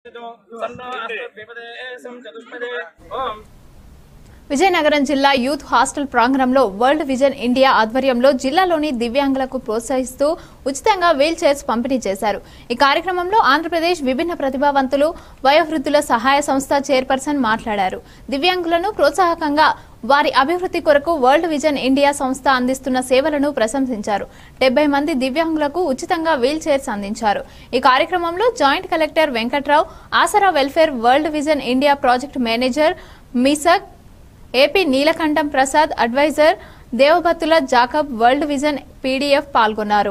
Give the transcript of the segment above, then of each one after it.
ఓం విజయనగరం జిల్లా youth hostel ప్రాంగణంలో world vision India ఆధ్వర్యంలో జిల్లాలోని దివ్యాంగులకు ప్రోత్సహిస్తూ ఉచితంగా వీల్ చైర్స్ పంపిణీ చేశారు ఈ కార్యక్రమంలో ఆంధ్రప్రదేశ్ విభిన్న ప్రతిభావంతులు వయోవృద్ధుల సహాయ సంస్థ చైర్పర్సన్ మాట్లాడారు దివ్యాంగులను ప్రోత్సాహకంగా వారి అభివృద్ధి కొరకు వరల్డ్ విజన్ ఇండియా సంస్థ అందిస్తున్న సేవలను ప్రశంసించారు డెబ్బై మంది దివ్యాంగులకు ఉచితంగా వీల్ చైర్స్ అందించారు ఈ కార్యక్రమంలో joint collector Venkatrao Aasara welfare world vision India project manager మిసక్ AP Neelakantham Prasad advisor Devabhattula Jacob world vision PDF పాల్గొన్నారు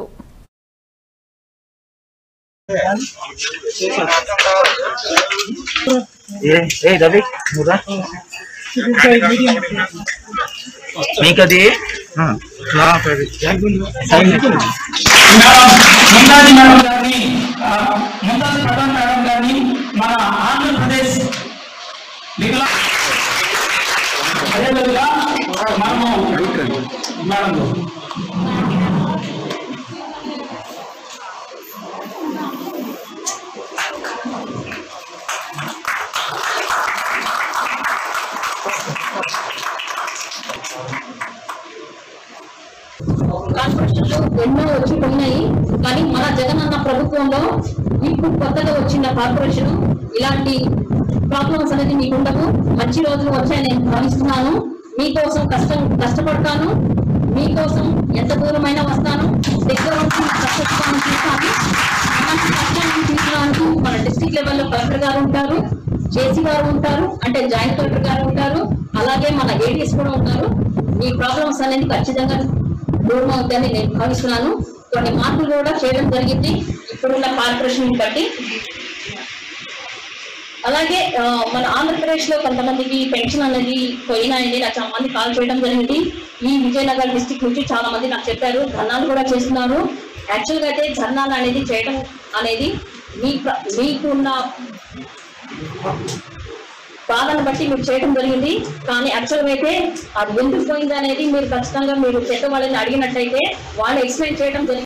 ఏ ఏ రవి నువ్వురా మీకది ఆ, నా పది. ముందాది మేడం గారిని ఆ, ముందాది ప్రధాన్ మేడం గారిని మన ఆంధ్రప్రదేశ్ వికలా అదేవిధంగా మనము మేడం కార్పొరేషన్లు ఎన్నో వచ్చి పోయినాయి కానీ మన జగనన్న ప్రభుత్వంలో ఇప్పుడు కొత్తగా వచ్చిన కార్పొరేషన్ ఇలాంటి ప్రాబ్లమ్స్ అనేది మీకు ఉండవు మంచి రోజులు వచ్చాయని నేను భావిస్తున్నాను మీకోసం కష్టం కష్టపడతాను మీకోసం ఎంత దూరమైనా వస్తాను దగ్గర నుంచి నా కష్టపడతాను చూస్తాను అలాంటి కష్టాన్ని తీర్చడానికి మన డిస్ట్రిక్ట్ లెవెల్లో కలెక్టర్ గారు ఉంటారు జేసీ గారు ఉంటారు అంటే జాయింట్ కలెక్టర్ గారు ఉంటారు అలాగే మన ఏడీఎస్ కూడా ఉంటారు మీ ప్రాబ్లమ్స్ అనేది ఖచ్చితంగా దూరం అవుతుందని నేను భావిస్తున్నాను కొన్ని మార్పులు కూడా చేయడం జరిగింది ఇప్పుడున్న కార్పొరేషన్ బట్టి అలాగే ఆ, మన ఆంధ్రప్రదేశ్ లో కొంతమందికి పెన్షన్ అనేది పోయినాయని నాకు చాలా మంది కాల్ చేయడం జరిగింది ఈ విజయనగర్ డిస్టిక్ నుంచి చాలా మంది నాకు చెప్పారు ధర్నాలు కూడా చేస్తున్నారు యాక్చువల్ గా అయితే ధర్నాలు అనేది చేయడం అనేది మీ ప్ర- మీకున్న బాధను బట్టి మీరు చేయడం జరిగింది కానీ యాక్చువల్గా అయితే అది ఎందుకు పోయింది అనేది మీరు ఖచ్చితంగా మీరు పెద్ద వాళ్ళని అడిగినట్టయితే వాళ్ళు ఎక్స్ప్లెయిన్ చేయడం జరిగింది